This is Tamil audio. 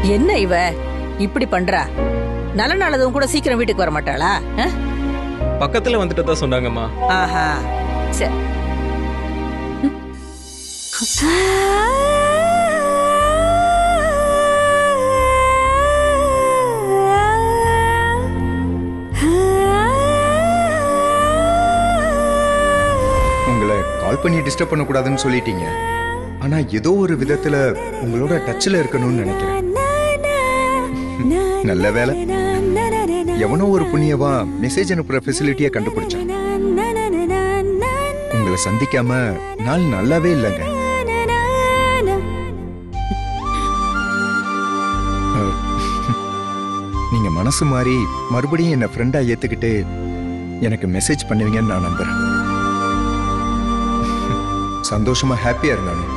என்ன இவ இப்படி பண்றா நல்ல நாளதும் கூட சீக்கிரம் வீட்டுக்கு வர மாட்டாளா ஆ? பக்கத்துல வந்துட்டு தான் சொன்னாங்கம்மா ஆஹா சரி உங்களை கால் பண்ணி டிஸ்டர்ப் பண்ணக்கூடாதுன்னு சொல்லிட்டீங்க ஆனா ஏதோ ஒரு விதத்துல உங்களோட டச்ல இருக்கணும்னு நினைக்கிறேன் நல்ல வேலை எவனோ ஒரு புண்ணியவா மெசேஜ் அனுப்புற ஃபெசிலிட்டியை கண்டுபிடிச்சான் உங்களை சந்திக்காம நாள் நல்லாவே இல்லைங்க அஹ், நீங்க மனசு மாறி மறுபடியும் என்ன ஃப்ரெண்டா ஏத்துக்கிட்டு எனக்கு மெசேஜ் பண்ணுவீங்கன்னு நான் நம்புறேன் சந்தோஷமா ஹாப்பியா இருந்தானு